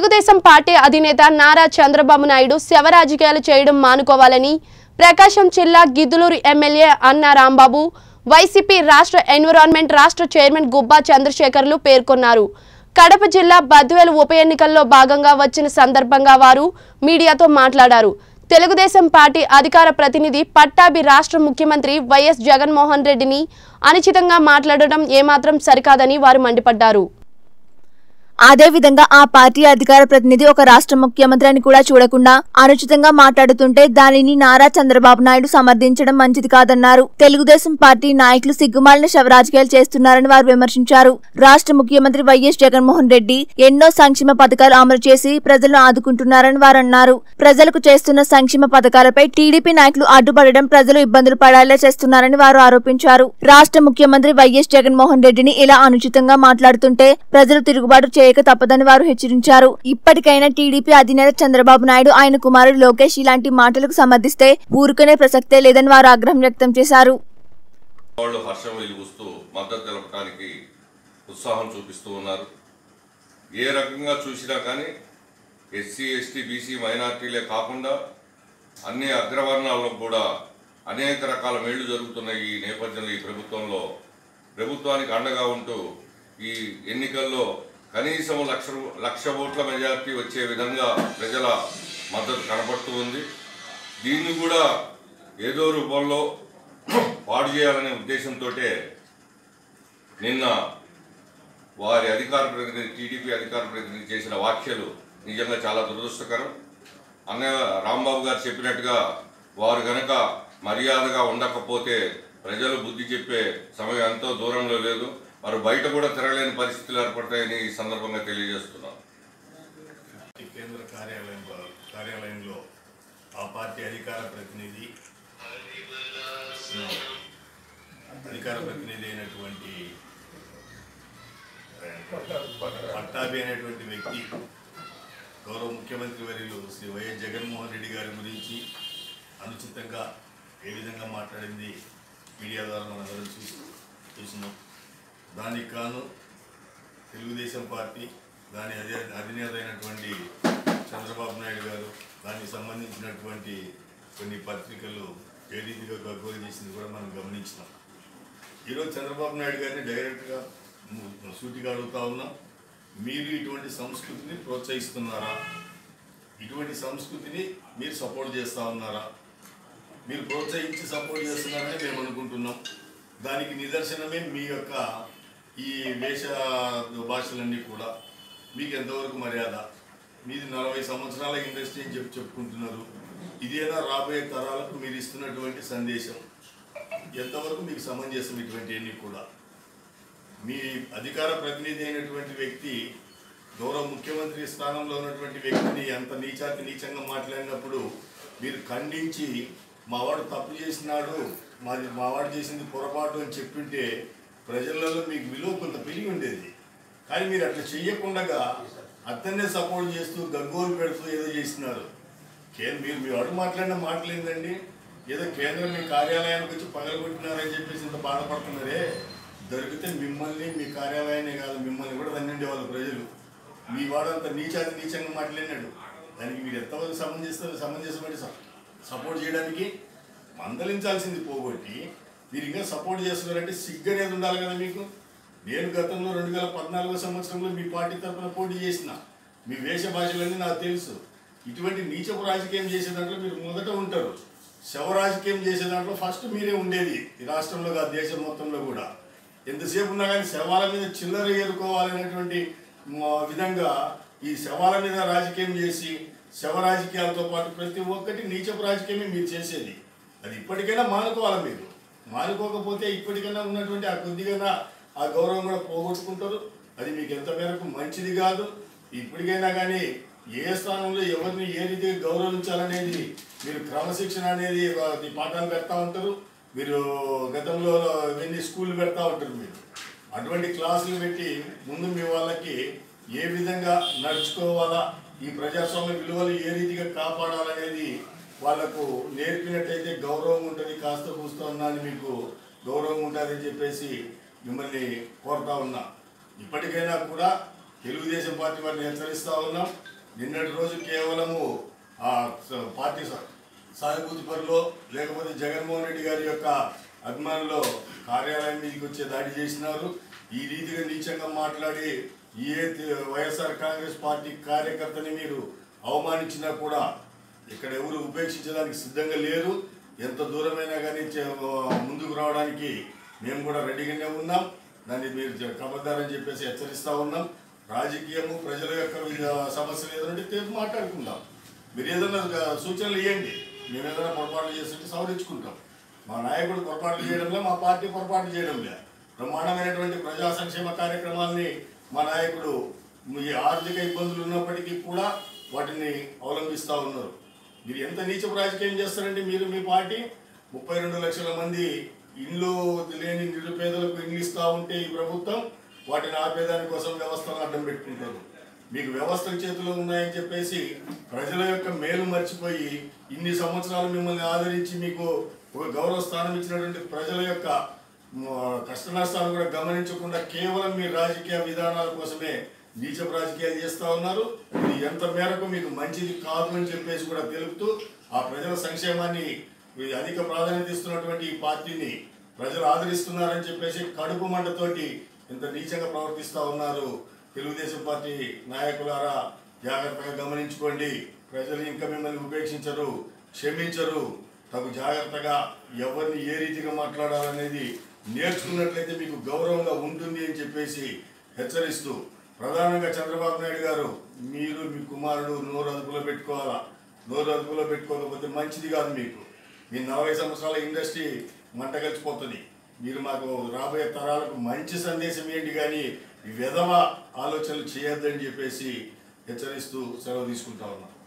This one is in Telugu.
తెలుగుదేశం పార్టీ అధినేత నారా చంద్రబాబు నాయుడు శవ రాజకీయాలు చేయడం మానుకోవాలని ప్రకాశం జిల్లా గిద్దులూరు ఎమ్మెల్యే అన్న రాంబాబు వైసీపీ రాష్ట్ర ఎన్విరాన్మెంట్ రాష్ట్ర చైర్మన్ గుబ్బా చంద్రశేఖర్లు పేర్కొన్నారు కడప జిల్లా బద్వేలు ఉప ఎన్నికల్లో భాగంగా వచ్చిన సందర్భంగా వారు మీడియాతో మాట్లాడారు తెలుగుదేశం పార్టీ అధికార ప్రతినిధి పట్టాభి రాష్ట్ర ముఖ్యమంత్రి వైఎస్ జగన్మోహన్ రెడ్డిని అనుచితంగా మాట్లాడడం ఏమాత్రం సరికాదని వారు మండిపడ్డారు అదేవిధంగా ఆ పార్టీ అధికార ప్రతినిధి ఒక రాష్ట్ర ముఖ్యమంత్రి అని కూడా చూడకుండా అనుచితంగా మాట్లాడుతుంటే దానిని నారా చంద్రబాబు నాయుడు సమర్థించడం మంచిది కాదన్నారు తెలుగుదేశం పార్టీ నాయకులు సిగ్గుమాలిన శవరాజకీయాలు చేస్తున్నారని వారు విమర్శించారు రాష్ట్ర ముఖ్యమంత్రి వైఎస్ జగన్మోహన్ రెడ్డి ఎన్నో సంక్షేమ పథకాలు అమలు చేసి ప్రజలను ఆదుకుంటున్నారని వారు అన్నారు ప్రజలకు చేస్తున్న సంక్షేమ పథకాలపై టీడీపీ నాయకులు అడ్డుపడడం ప్రజలు ఇబ్బందులు పడేలా చేస్తున్నారని వారు ఆరోపించారు రాష్ట్ర ముఖ్యమంత్రి వైఎస్ జగన్మోహన్ రెడ్డిని ఇలా అనుచితంగా మాట్లాడుతుంటే ప్రజలు తిరుగుబాటు చేయక తప్పదని వారు హెచ్చరించారు ఇప్పటికైనా టీడీపీ అధినేత చంద్రబాబు నాయుడు ఆయన కుమారుడు లోకేష్ ఇలాంటి మాటలకు సమర్థిస్తే ఊరుకునే ప్రసక్తే లేదని వారు ఆగ్రహం వ్యక్తం చేశారు వాళ్ళు హర్షం వెలిగిస్తూ మద్దతు తెలపడానికి ఉత్సాహం చూపిస్తూ ఉన్నారు ఏ రకంగా చూసినా కానీ ఎస్సీ ఎస్టీ బీసీ మైనార్టీలే కాకుండా అన్ని అగ్రవర్ణాల్లో కూడా అనేక రకాల మేళ్లు జరుగుతున్న ఈ నేపథ్యంలో ఈ ప్రభుత్వంలో ప్రభుత్వానికి అండగా ఉంటూ ఈ ఎన్నికల్లో కనీసం లక్ష రూ- లక్ష ఓట్ల మెజార్టీ వచ్చే విధంగా ప్రజల మద్దతు కనబడుతూ ఉంది దీన్ని కూడా ఏదో రూపంలో పాడు చేయాలనే ఉద్దేశంతో నిన్న వారి అధికార ప్రతినిధి టీడీపీ అధికార ప్రతినిధి చేసిన వ్యాఖ్యలు నిజంగా చాలా దురదృష్టకరం అన్నయ్య రాంబాబు గారు చెప్పినట్టుగా వారు గనక మర్యాదగా ఉండకపోతే ప్రజలు బుద్ధి చెప్పే సమయం ఎంతో దూరంలో లేదు వారు బయట కూడా తిరగలేని పరిస్థితులు ఏర్పడతాయని ఈ సందర్భంగా తెలియజేస్తున్నాం పార్టీ కేంద్ర కార్యాలయంలో కార్యాలయంలో ఆ పార్టీ అధికార ప్రతినిధి అధికార ప్రతినిధి అయినటువంటి పట్టాభి అనేటువంటి వ్యక్తి గౌరవ ముఖ్యమంత్రి వర్యులు శ్రీ వైఎస్ జగన్మోహన్ రెడ్డి గారి గురించి అనుచితంగా ఏ విధంగా మాట్లాడింది మీడియా ద్వారా మనం అందరం చూసి చూసినాం దానికి కాను తెలుగుదేశం పార్టీ దాని అధి అధినేత అయినటువంటి చంద్రబాబు నాయుడు గారు దానికి సంబంధించినటువంటి కొన్ని పత్రికలు ఏ రీతిగా గగ్గోలు చేసింది కూడా మనం గమనించినాం ఈరోజు చంద్రబాబు నాయుడు గారిని డైరెక్ట్గా ము- సూటిగా అడుగుతా ఉన్నాం మీరు ఇటువంటి సంస్కృతిని ప్రోత్సహిస్తున్నారా ఇటువంటి సంస్కృతిని మీరు సపోర్ట్ చేస్తూ ఉన్నారా మీరు ప్రోత్సహించి సపోర్ట్ చేస్తున్నారని మేము అనుకుంటున్నాం దానికి నిదర్శనమే మీ యొక్క ఈ వేష భాషలన్నీ కూడా మీకు ఎంతవరకు మర్యాద మీది నలభై సంవత్సరాల ఇండస్ట్రీ అని చెప్పి చెప్పుకుంటున్నారు ఇదేనా రాబోయే తరాలకు మీరు ఇస్తున్నటువంటి సందేశం ఎంతవరకు మీకు సమంజసం ఇటువంటివన్నీ కూడా మీ అధికార ప్రతినిధి అయినటువంటి వ్యక్తి గౌరవ ముఖ్యమంత్రి స్థానంలో ఉన్నటువంటి వ్యక్తిని అంత నీచాతి నీచంగా మాట్లాడినప్పుడు మీరు ఖండించి మావాడు తప్పు చేసినాడు మాది మావాడు చేసింది పొరపాటు అని చెప్పింటే ప్రజలలో మీకు విలువ కొంత పెరిగి ఉండేది కానీ మీరు అట్లా చెయ్యకుండా అతన్నే సపోర్ట్ చేస్తూ గగ్గోలు పెడుతూ ఏదో చేసినారు కేంద్ర మీరు మీ వాడు మాట్లాడిన మాటలు ఏందండి ఏదో కేంద్రం మీ కార్యాలయానికి వచ్చి పగలగొట్టినారని చెప్పేసి ఇంత బాధపడుతున్నారే దొరికితే మిమ్మల్ని మీ కార్యాలయాన్ని కాదు మిమ్మల్ని కూడా దండండి వాళ్ళు ప్రజలు మీ వాడంత నీచాతి నీచంగా మాట్లాడినాడు దానికి మీరు ఎంతవరకు సమంజసం సమంజసపడి సపోర్ట్ చేయడానికి మందలించాల్సింది పోగొట్టి మీరు ఇంకా సపోర్ట్ చేస్తున్నారంటే సిగ్గు అనేది ఉండాలి కదా మీకు నేను గతంలో రెండు వేల పద్నాలుగో సంవత్సరంలో మీ పార్టీ తరఫున పోటీ చేసిన మీ వేష భాషలన్నీ నాకు తెలుసు ఇటువంటి నీచపు రాజకీయం చేసే దాంట్లో మీరు మొదట ఉంటారు శవ రాజకీయం చేసే దాంట్లో ఫస్ట్ మీరే ఉండేది ఈ రాష్ట్రంలో కాదు దేశం మొత్తంలో కూడా ఎంతసేపు ఉన్నా కానీ శవాల మీద చిల్లర ఏరుకోవాలనేటువంటి మ, విధంగా ఈ శవాల మీద రాజకీయం చేసి శవ రాజకీయాలతో పాటు ప్రతి ఒక్కటి నీచపు రాజకీయమే మీరు చేసేది అది ఇప్పటికైనా మానుకోవాలి మీరు మానుకోకపోతే ఇప్పటికైనా ఉన్నటువంటి ఆ కొద్దిగా ఆ గౌరవం కూడా పోగొట్టుకుంటారు అది మీకు ఎంత మేరకు మంచిది కాదు ఇప్పటికైనా కానీ ఏ స్థానంలో ఎవరిని ఏ రీతిగా గౌరవించాలనేది మీరు క్రమశిక్షణ అనేది అది పాఠాలు పెడతా ఉంటారు మీరు గతంలో ఇవన్నీ స్కూల్ పెడతా ఉంటారు మీరు అటువంటి క్లాసులు పెట్టి ముందు మీ వాళ్ళకి ఏ విధంగా నడుచుకోవాలా ఈ ప్రజాస్వామ్య విలువలు ఏ రీతిగా కాపాడాలనేది వాళ్ళకు నేర్పినట్టయితే గౌరవం ఉంటుంది కాస్త కూస్త ఉన్నా అని మీకు గౌరవం ఉంటుందని చెప్పేసి మిమ్మల్ని కోరుతా ఉన్నా ఇప్పటికైనా కూడా తెలుగుదేశం పార్టీ వారిని హెచ్చరిస్తా ఉన్నాం నిన్నటి రోజు కేవలము ఆ స- పార్టీ స- సానుభూతి పనిలో లేకపోతే జగన్మోహన్ రెడ్డి గారి యొక్క అభిమానులు కార్యాలయం మీదకి వచ్చే దాడి చేసినారు ఈ రీతిగా నీచంగా మాట్లాడి ఏ తే- వైఎస్ఆర్ కాంగ్రెస్ పార్టీ కార్యకర్తని మీరు అవమానించినా కూడా ఇక్కడ ఎవరు ఉపేక్షించడానికి సిద్ధంగా లేరు ఎంత దూరమైనా కానీ చే- ముందుకు రావడానికి మేము కూడా రెడీగానే ఉన్నాం దాన్ని మీరు జ- కబద్దారని చెప్పేసి హెచ్చరిస్తా ఉన్నాం రాజకీయము ప్రజల యొక్క వివిధ సమస్యలు ఏదంటే తీర్పు మాట్లాడుకుందాం మీరు ఏదైనా ఆ, సూచనలు ఇవ్వండి మేము ఏదైనా పొరపాట్లు చేస్తుంటే సవరించుకుంటాం మా నాయకుడు పొరపాట్లు చేయడంలో మా పార్టీ పొరపాట్లు చేయడంలే బ్రహ్మాండమైనటువంటి ప్రజా సంక్షేమ కార్యక్రమాల్ని మా నాయకుడు ఈ ఆర్థిక ఇబ్బందులు ఉన్నప్పటికీ కూడా వాటిని అవలంబిస్తూ ఉన్నారు మీరు ఎంత నీచపు రాజకీయం చేస్తారంటే మీరు మీ పార్టీ ముప్పై రెండు లక్షల మంది ఇల్లు లేని నిరుపేదలకు ఇల్లు ఇస్తూ ఉంటే ఈ ప్రభుత్వం వాటిని ఆపేదాని కోసం వ్యవస్థను అడ్డం పెట్టుకుంటారు మీకు వ్యవస్థల చేతిలో ఉన్నాయని చెప్పేసి ప్రజల యొక్క మేలు మర్చిపోయి ఇన్ని సంవత్సరాలు మిమ్మల్ని ఆదరించి మీకు ఒక గౌరవ స్థానం ఇచ్చినటువంటి ప్రజల యొక్క మ, కష్ట నష్టాలు కూడా గమనించకుండా కేవలం మీ రాజకీయ విధానాల కోసమే నీచపు రాజకీయాలు చేస్తూ ఉన్నారు ఇది ఎంత మేరకు మీకు మంచిది కాదు అని చెప్పేసి కూడా తెలుపుతూ ఆ ప్రజల సంక్షేమాన్ని ఈ అధిక ప్రాధాన్యత ఇస్తున్నటువంటి ఈ పార్టీని ప్రజలు ఆదరిస్తున్నారని చెప్పేసి కడుపు మంటతోటి ఇంత నీచంగా ప్రవర్తిస్తూ ఉన్నారు తెలుగుదేశం పార్టీ నాయకులారా జాగ్రత్తగా గమనించుకోండి ప్రజలు ఇంకా మిమ్మల్ని ఉపేక్షించరు క్షమించరు తగు జాగ్రత్తగా ఎవరిని ఏ రీతిగా మాట్లాడాలనేది నేర్చుకున్నట్లయితే మీకు గౌరవంగా ఉంటుంది అని చెప్పేసి హెచ్చరిస్తూ ప్రధానంగా చంద్రబాబు నాయుడు గారు మీరు మీ కుమారుడు నోరు అదుపులో పెట్టుకోవాలా నోరు అదుపులో పెట్టుకోకపోతే మంచిది కాదు మీకు మీ నలభై సంవత్సరాల ఇండస్ట్రీ మంట కలిసిపోతుంది మీరు మాకు రాబోయే తరాలకు మంచి సందేశం ఏంటి కానీ ఈ విధవ ఆలోచనలు చేయొద్దని చెప్పేసి హెచ్చరిస్తూ సెలవు తీసుకుంటా ఉన్నాం